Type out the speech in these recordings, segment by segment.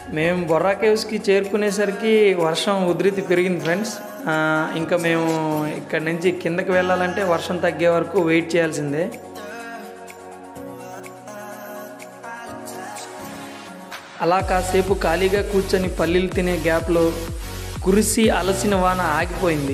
మేము బొర్రా కేవ్స్కి చేరుకునేసరికి వర్షం ఉధృతి పెరిగింది ఫ్రెండ్స్ ఆ, ఇంకా మేము ఇక్కడ నుంచి కిందకి వెళ్ళాలంటే వర్షం తగ్గే వరకు వెయిట్ చేయాల్సిందే అలా కాసేపు ఖాళీగా కూర్చొని పల్లీలు తినే గ్యాప్లో కురిసి అలసిన వాన ఆగిపోయింది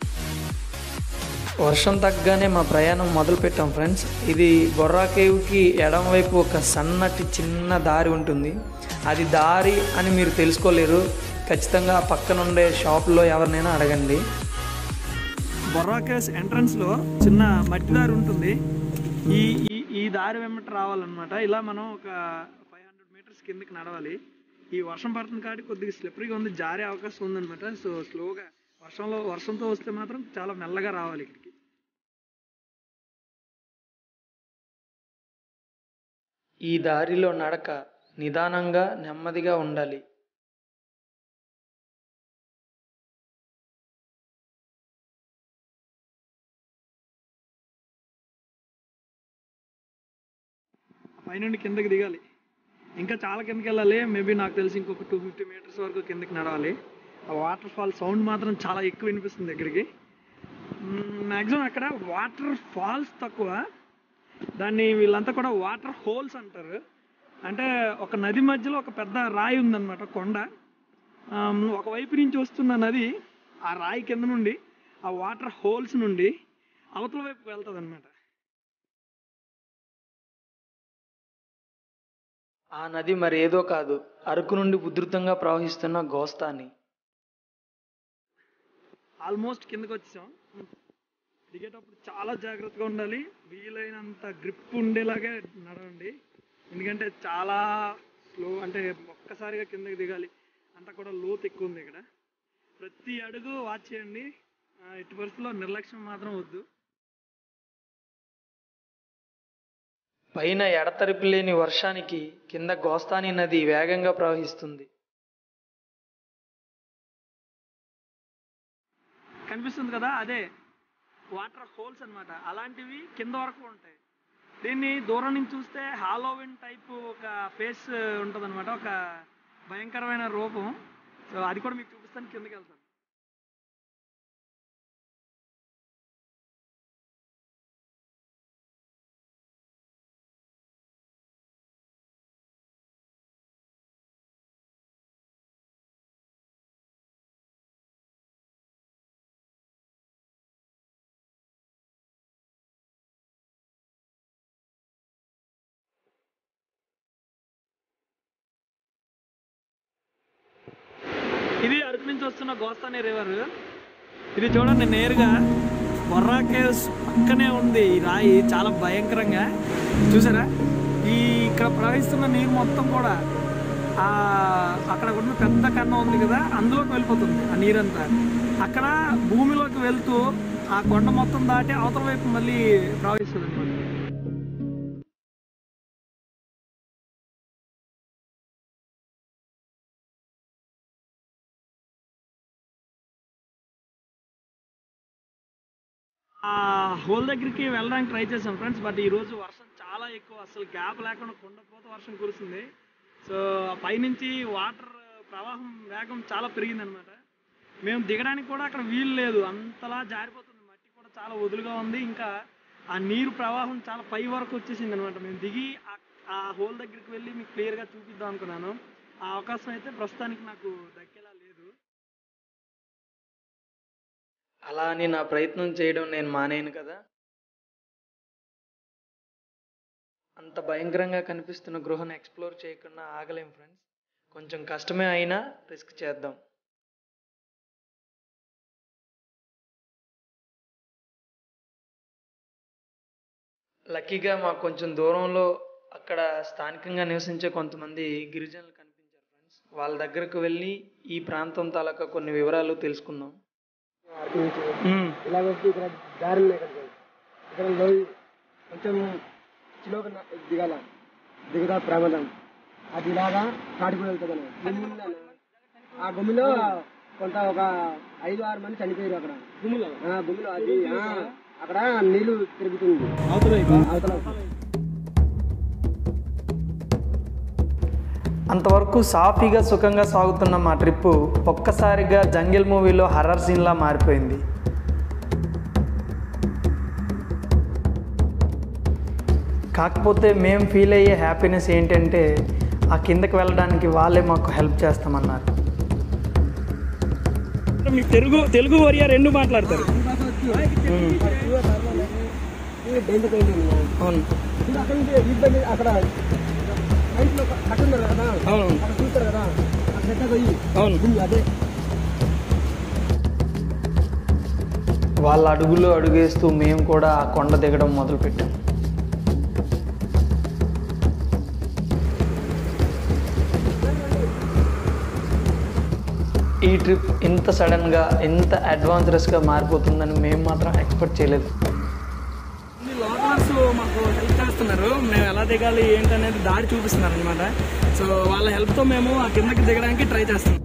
వర్షం తగ్గగానే మా ప్రయాణం మొదలు పెట్టాం ఫ్రెండ్స్ ఇది బొర్రా కేవ్కి ఎడం వైపు ఒక సన్నటి చిన్న దారి ఉంటుంది అది దారి అని మీరు తెలుసుకోలేరు ఖచ్చితంగా ఆ పక్కన ఉండే షాప్లో ఎవరినైనా అడగండి బొర్రా కేవ్స్ ఎంట్రన్స్లో చిన్న మట్టి దారి ఉంటుంది ఈ ఈ ఈ దారి వెంబటి రావాలన్నమాట ఇలా మనం ఒక ఫైవ్ హండ్రెడ్ మీటర్స్ కిందకి నడవాలి ఈ వర్షం పడుతుంది కాబట్టి కొద్దిగా స్లిప్పరీగా ఉంది జారే అవకాశం ఉందన్నమాట సో స్లోగా వర్షంలో వర్షంతో వస్తే మాత్రం చాలా మెల్లగా రావాలి ఇక్కడికి ఈ దారిలో నడక నిదానంగా నెమ్మదిగా ఉండాలి పైనుండి కిందకి దిగాలి ఇంకా చాలా కిందకి వెళ్ళాలి మేబీ నాకు తెలిసి ఇంకొక టూ ఫిఫ్టీ మీటర్స్ వరకు కిందకి నడవాలి ఆ వాటర్ ఫాల్ సౌండ్ మాత్రం చాలా ఎక్కువ వినిపిస్తుంది దగ్గరికి మ్యాక్సిమం అక్కడ వాటర్ ఫాల్స్ తక్కువ దాన్ని వీళ్ళంతా కూడా వాటర్ హోల్స్ అంటారు అంటే ఒక నది మధ్యలో ఒక పెద్ద రాయి ఉందన్నమాట కొండ ఆమ్, ఒకవైపు నుంచి వస్తున్న నది ఆ రాయి కింద నుండి ఆ వాటర్ హోల్స్ నుండి అవతల వైపుకి వెళ్తుంది అనమాట ఆ నది మరి ఏదో కాదు అరకు నుండి ఉధృతంగా ప్రవహిస్తున్న గోస్తాని ఆల్మోస్ట్ కిందకి వచ్చాం దిగేటప్పుడు చాలా జాగ్రత్తగా ఉండాలి వీలైనంత గ్రిప్ ఉండేలాగే నడవండి ఎందుకంటే చాలా స్లో అంటే ఒక్కసారిగా కిందకి దిగాలి అంతా కూడా లోతు ఎక్కువ ఉంది ఇక్కడ ప్రతి అడుగు వాచ్ చేయండి ఆ, ఎట్టి పరిస్థితుల్లో నిర్లక్ష్యం మాత్రం వద్దు పైన ఎడతెరిపి లేని వర్షానికి కింద గోస్తాని నది వేగంగా ప్రవహిస్తుంది కనిపిస్తుంది కదా అదే వాటర్ హోల్స్ అన్నమాట అలాంటివి కింద వరకు ఉంటాయి దీన్ని దూరం నుంచి చూస్తే హాలోవిన్ టైప్ ఒక ఫేస్ ఉంటుంది ఒక భయంకరమైన రూపం సో అది కూడా మీకు చూపిస్తాను కిందకి వెళ్తాను ఇది అరకు నుంచి వస్తున్న గోస్తాని రివర్ ఇది చూడండి నేరుగా బొర్రా కేవ్స్ పక్కనే ఉంది ఈ రాయి చాలా భయంకరంగా చూసారా ఈ ఇక్కడ ప్రవహిస్తున్న నీరు మొత్తం కూడా ఆ అక్కడ ఉన్న పెద్ద కన్నం ఉంది కదా అందులోకి వెళ్ళిపోతుంది ఆ నీరంతా అక్కడ భూమిలోకి వెళ్తూ ఆ కొండ మొత్తం దాటి అవతల వైపు మళ్ళీ ప్రవహిస్తుంది అనమాట ఆ హోల్ దగ్గరికి వెళ్ళడానికి ట్రై చేసాం ఫ్రెండ్స్ బట్ ఈ రోజు వర్షం చాలా ఎక్కువ అసలు గ్యాప్ లేకుండా కుండపోత వర్షం కురుస్తుంది సో ఆ పైనుంచి వాటర్ ప్రవాహం వేగం చాలా పెరిగిందనమాట మేము దిగడానికి కూడా అక్కడ వీలు లేదు అంతలా జారిపోతుంది మట్టి కూడా చాలా వదులుగా ఉంది ఇంకా ఆ నీరు ప్రవాహం చాలా పై వరకు వచ్చేసింది అనమాట మేము దిగి ఆ- ఆ హోల్ దగ్గరికి వెళ్ళి మీకు క్లియర్గా చూపిద్దాం అనుకున్నాను ఆ అవకాశం అయితే ప్రస్తుతానికి నాకు దక్కేలా లేదు అలా అని నా ప్రయత్నం చేయడం నేను మానేను కదా అంత భయంకరంగా కనిపిస్తున్న గృహను ఎక్స్ప్లోర్ చేయకుండా ఆగలేం ఫ్రెండ్స్ కొంచెం కష్టమే అయినా రిస్క్ చేద్దాం లక్కీగా మాకు కొంచెం దూరంలో అక్కడ స్థానికంగా నివసించే కొంతమంది గిరిజనులు కనిపించారు ఫ్రెండ్స్ వాళ్ళ దగ్గరకు వెళ్ళి ఈ ప్రాంతం తాలూకా కొన్ని వివరాలు తెలుసుకుందాం అటు నుంచి ఇలా వచ్చి ఇక్కడ దారులు ఇక్కడ ఇక్కడ లోయ కొంచెం చిలోక దిగాల దిగుతా ప్రమాదం అది ఇలాగా కాటుకుని వెళ్తుంది గుమ్మిలో ఆ గుమ్మిలో కొంత ఒక ఐదు ఆరు మంది చనిపోయారు అక్కడ గుమ్మిలో గుమ్మిలో అది ఆ, అక్కడ నీళ్లు తిరుగుతుంది అవతల అంతవరకు సాఫీగా సుఖంగా సాగుతున్న మా ట్రిప్పు ఒక్కసారిగా జంగిల్ మూవీలో హర్రర్ సీన్లా మారిపోయింది కాకపోతే మేము ఫీల్ అయ్యే హ్యాపీనెస్ ఏంటంటే ఆ కిందకి వెళ్ళడానికి వాళ్ళే మాకు హెల్ప్ చేస్తామన్నారు మీకు తెలుగు తెలుగు ఒరియా రెండు మాట్లాడతారు డేంజర్ పెయింటింగ్ అవును ఇప్పుడు అక్కడ నుంచి ఇబ్బంది అక్కడ రైట్లో కట్టున్నారు కదా అవును అక్కడ చూస్తారు కదా అక్కడ ఎట్లా పోయి అవును భూమి అదే వాళ్ళ అడుగులు అడుగేస్తూ మేము కూడా ఆ కొండ దిగడం మొదలుపెట్టాం ఈ ట్రిప్ ఇంత సడన్గా ఇంత అడ్వాన్సరస్గా మారిపోతుందని మేము మాత్రం ఎక్స్పెక్ట్ చేయలేదు లోకల్స్ మాకు హెల్ప్ చేస్తున్నారు మేము ఎలా దిగాలి ఏంటనేది దారి చూపిస్తున్నారు అనమాట సో వాళ్ళ హెల్ప్తో మేము ఆ కిందకి దిగడానికి ట్రై చేస్తున్నాం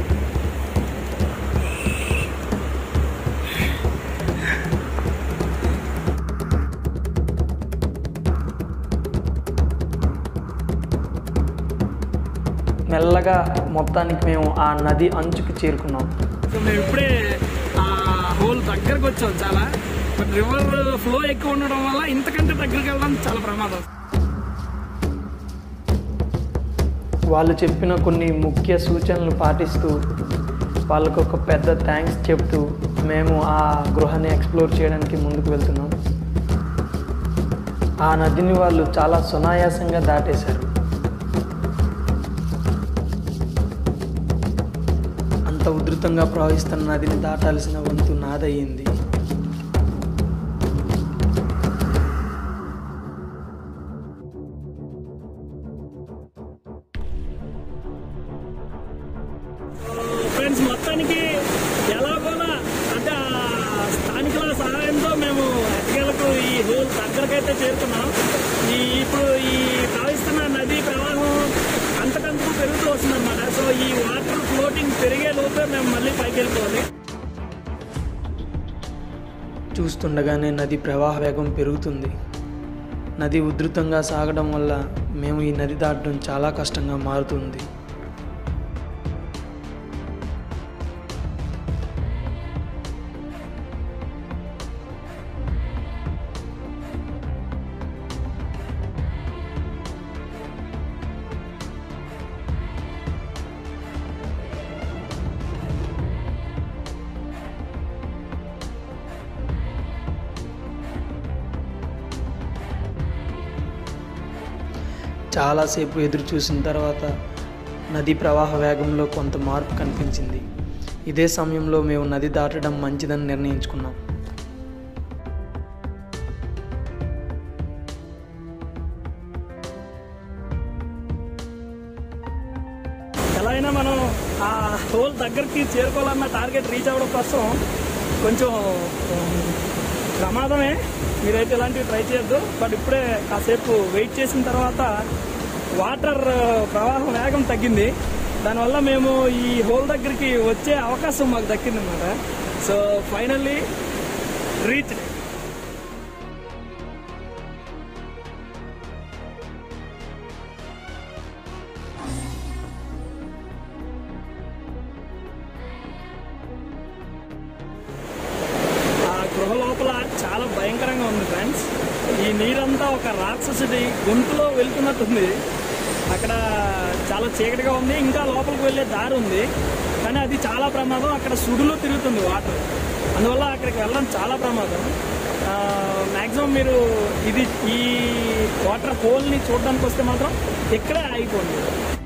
మెల్లగా మొత్తానికి మేము ఆ నది అంచుకు చేరుకున్నాం సో మేము ఇప్పుడే ఆ హోల్ దగ్గరకు వచ్చాం చాలా బట్ రివర్ ఫ్లో ఎక్కువ ఉండడం వల్ల ఇంతకంటే దగ్గరికి వెళ్ళడం చాలా ప్రమాదం వాళ్ళు చెప్పిన కొన్ని ముఖ్య సూచనలు పాటిస్తూ వాళ్ళకు ఒక పెద్ద థ్యాంక్స్ చెప్తూ మేము ఆ గృహాన్ని ఎక్స్ప్లోర్ చేయడానికి ముందుకు వెళ్తున్నాం ఆ నదిని వాళ్ళు చాలా సునాయాసంగా దాటేశారు అంత ఉధృతంగా ప్రవహిస్తున్న నదిని దాటాల్సిన వంతు నాదయ్యింది ఫ్రెండ్స్ మొత్తానికి ఎలాగోలా అంటే ఆ స్థానికుల సహాయంతో మేము ఎట్టకేలకు ఈ హోల్ దగ్గరకైతే చేరుకున్నాం ఈ ఇప్పుడు ఈ ప్రవహిస్తున్న నది ప్రవాహం అంతకంతకు పెరుగుతూ వస్తుందన్నమాట సో ఈ వాటర్ ఫ్లోటింగ్ పెరిగే లోపే మేము మళ్ళీ పైకి వెళ్ళిపోవాలి చూస్తుండగానే నది ప్రవాహ వేగం పెరుగుతుంది నది ఉధృతంగా సాగడం వల్ల మేము ఈ నది దాటడం చాలా కష్టంగా మారుతుంది చాలాసేపు ఎదురు చూసిన తర్వాత నది ప్రవాహ వేగంలో కొంత మార్పు కనిపించింది ఇదే సమయంలో మేము నది దాటడం మంచిదని నిర్ణయించుకున్నాం ఎలా అయినా మనం ఆ హోల్ దగ్గరికి చేరుకోవాలన్న టార్గెట్ రీచ్ అవ్వడం కోసం కొంచెం ఉమ్, ప్రమాదమే మీరైతే ఇలాంటివి ట్రై చేయొద్దు బట్ ఇప్పుడే కాసేపు వెయిట్ చేసిన తర్వాత వాటర్ ప్రవాహం వేగం తగ్గింది దానివల్ల మేము ఈ హోల్ దగ్గరికి వచ్చే అవకాశం మాకు దక్కింది అనమాట సో ఫైనల్లీ రీచ్ ఆ గృహ లోపల చాలా భయంకరంగా ఉంది ఫ్రెండ్స్ ఈ నీరంతా ఒక రాక్షసుడి గొంతులో వెళ్తున్నట్టుంది అక్కడ చాలా చీకటిగా ఉంది ఇంకా లోపలికి వెళ్ళే దారి ఉంది కానీ అది చాలా ప్రమాదం అక్కడ సుడులు తిరుగుతుంది వాటర్ అందువల్ల అక్కడికి వెళ్ళడం చాలా ప్రమాదం మ్యాక్సిమం మీరు ఇది ఈ వాటర్ హోల్ని చూడడానికి వస్తే మాత్రం ఇక్కడే ఆగిపోండి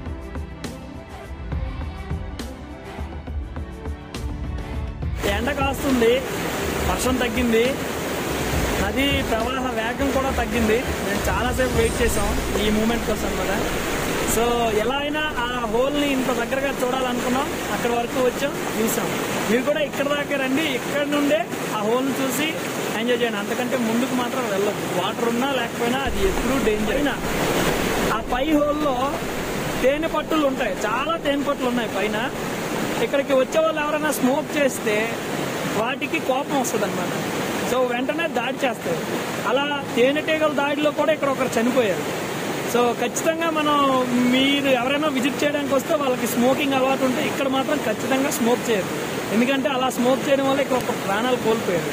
ఎండ కాస్తుంది వర్షం తగ్గింది నది ప్రవాహ వేగం కూడా తగ్గింది మేము చాలాసేపు వెయిట్ చేసాం ఈ మూమెంట్ కోసం అనమాట సో ఎలా అయినా ఆ హోల్ని ఇంత దగ్గరగా చూడాలనుకున్నాం అక్కడ వరకు వచ్చాం చూసాం మీరు కూడా ఇక్కడ దాకా రండి ఇక్కడ నుండే ఆ హోల్ని చూసి ఎంజాయ్ చేయండి అంతకంటే ముందుకు మాత్రం వెళ్ళదు వాటర్ ఉన్నా లేకపోయినా అది ఎప్పుడూ డేంజర్ అయినా ఆ పై హోల్లో తేనె పట్టులు ఉంటాయి చాలా తేనె పట్టులు ఉన్నాయి పైన ఇక్కడికి వచ్చే వాళ్ళు ఎవరైనా స్మోక్ చేస్తే వాటికి కోపం వస్తుంది అనమాట సో వెంటనే దాడి చేస్తారు అలా తేనెటీగల దాడిలో కూడా ఇక్కడ ఒకరు చనిపోయారు సో ఖచ్చితంగా మనం మీరు ఎవరైనా ఎవరైనా విజిట్ చేయడానికి వస్తే వాళ్ళకి స్మోకింగ్ అలవాటు ఉంటే ఇక్కడ మాత్రం ఖచ్చితంగా స్మోక్ చేయరు ఎందుకంటే అలా స్మోక్ చేయడం వల్ల ఇక్కడ ఒక ప్రాణాలు కోల్పోయారు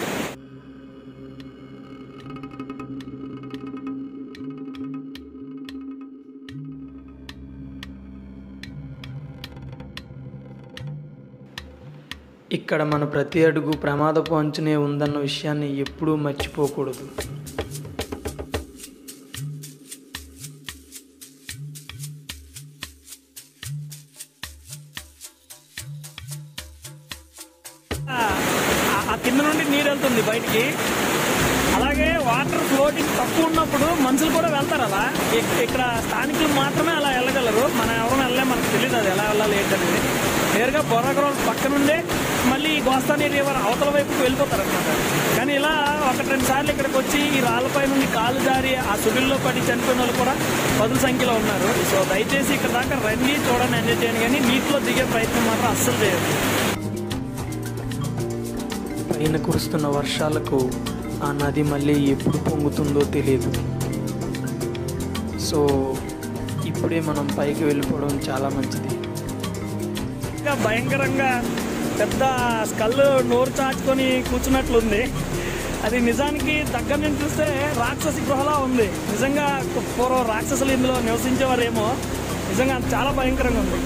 ఇక్కడ మన ప్రతి అడుగు ప్రమాదపు అంచునే ఉందన్న విషయాన్ని ఎప్పుడూ మర్చిపోకూడదు ఆ- ఆ కింద నుండి నీరు వెళ్తుంది బయటికి అలాగే వాటర్ ఫ్లోటింగ్ తక్కువ ఉన్నప్పుడు మనుషులు కూడా వెళ్తారు అలా ఇక్- ఇక్కడ స్థానికులు మాత్రమే అలా వెళ్ళగలరు మనం ఎవరు వెళ్ళలే మనకు తెలియదు అది ఎలా వెళ్ళాలి ఏంటనేది నేరుగా బొర్రగ్రోల్ పక్క నుండే మళ్ళీ ఈ గోస్తాని రివర్ అవతల వైపుకి వెళ్ళిపోతారు అనమాట కానీ ఇలా ఒకటి రెండు సార్లు ఇక్కడికి వచ్చి ఈ రాళ్ళపై నుండి కాలు జారి ఆ సుడిల్లో పడి చనిపోయిన వాళ్ళు కూడా పదుల సంఖ్యలో ఉన్నారు సో దయచేసి ఇక్కడ దాకా రండి చూడండి ఎంజాయ్ చేయండి కానీ నీటిలో దిగే ప్రయత్నం మాత్రం అస్సలు చేయదు పైన కురుస్తున్న వర్షాలకు ఆ నది మళ్ళీ ఎప్పుడు పొంగుతుందో తెలియదు సో ఇప్పుడే మనం పైకి వెళ్ళిపోవడం చాలా మంచిది ఇంకా భయంకరంగా పెద్ద స్కల్ నోరు చాచుకొని కూర్చున్నట్లుంది అది నిజానికి దగ్గర నుంచి చూస్తే రాక్షసి గృహలా ఉంది నిజంగా పూర్వం రాక్షసులు ఇందులో నివసించేవారేమో నిజంగా చాలా భయంకరంగా ఉంది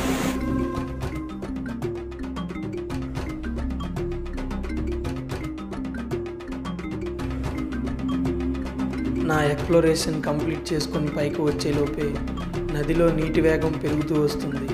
నా ఎక్స్ప్లోరేషన్ కంప్లీట్ చేసుకొని పైకి వచ్చేలోపే నదిలో నీటి వేగం పెరుగుతూ వస్తుంది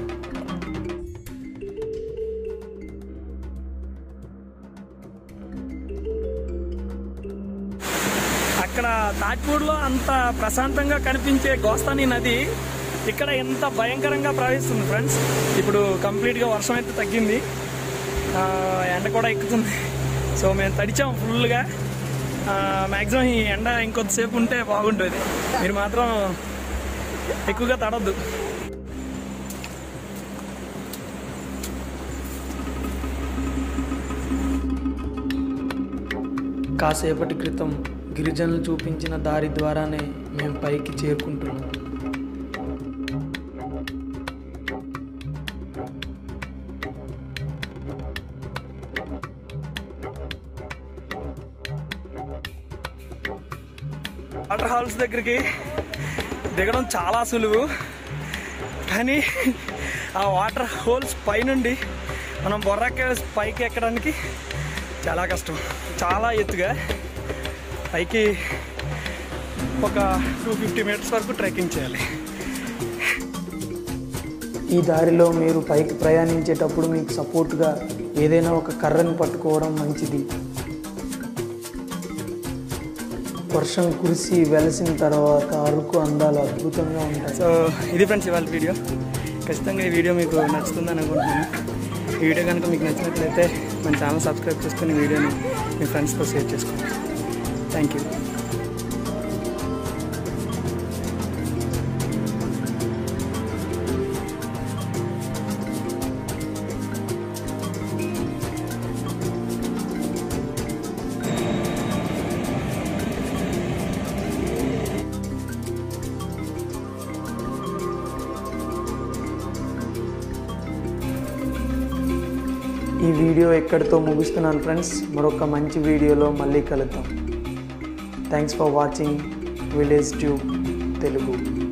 అక్కడ తాజ్పూర్లో అంత ప్రశాంతంగా కనిపించే గోస్తాని నది ఇక్కడ ఎంత భయంకరంగా ప్రవహిస్తుంది ఫ్రెండ్స్ ఇప్పుడు కంప్లీట్గా వర్షం అయితే తగ్గింది ఆ, ఎండ కూడా ఎక్కుతుంది సో మేము తడిచాం ఫుల్గా మ్యాక్సిమం ఈ ఎండ ఇంకొద్దిసేపు ఉంటే బాగుంటుంది మీరు మాత్రం ఎక్కువగా తడద్దు కాసేపటి క్రితం గిరిజనులు చూపించిన దారి ద్వారానే మేము పైకి చేరుకుంటున్నాం వాటర్ హాల్స్ దగ్గరికి దిగడం చాలా సులువు కానీ ఆ వాటర్ హోల్స్ పైనుండి మనం బొర్రాకే పైకి ఎక్కడానికి చాలా కష్టం చాలా ఎత్తుగా పైకి ఒక టూ ఫిఫ్టీ మీటర్స్ వరకు ట్రెక్కింగ్ చేయాలి ఈ దారిలో మీరు పైకి ప్రయాణించేటప్పుడు మీకు సపోర్ట్గా ఏదైనా ఒక కర్రని పట్టుకోవడం మంచిది వర్షం కురిసి వెలసిన తర్వాత అరకు అందాలు అద్భుతంగా ఉంటాయి సో ఇది ఫ్రెండ్స్ ఇవాళ వీడియో ఖచ్చితంగా ఈ వీడియో మీకు నచ్చుతుందని అనుకుంటున్నాను ఈ వీడియో కనుక మీకు నచ్చినట్లయితే మన ఛానల్ సబ్స్క్రైబ్ చేసుకుని ఈ వీడియోని మీ ఫ్రెండ్స్తో షేర్ చేసుకోండి థ్యాంక్ యూ ఈ వీడియో ఎక్కడితో ముగిస్తున్నాను ఫ్రెండ్స్ మరొక మంచి వీడియోలో మళ్ళీ కలుద్దాం thanks for watching village tube Telugu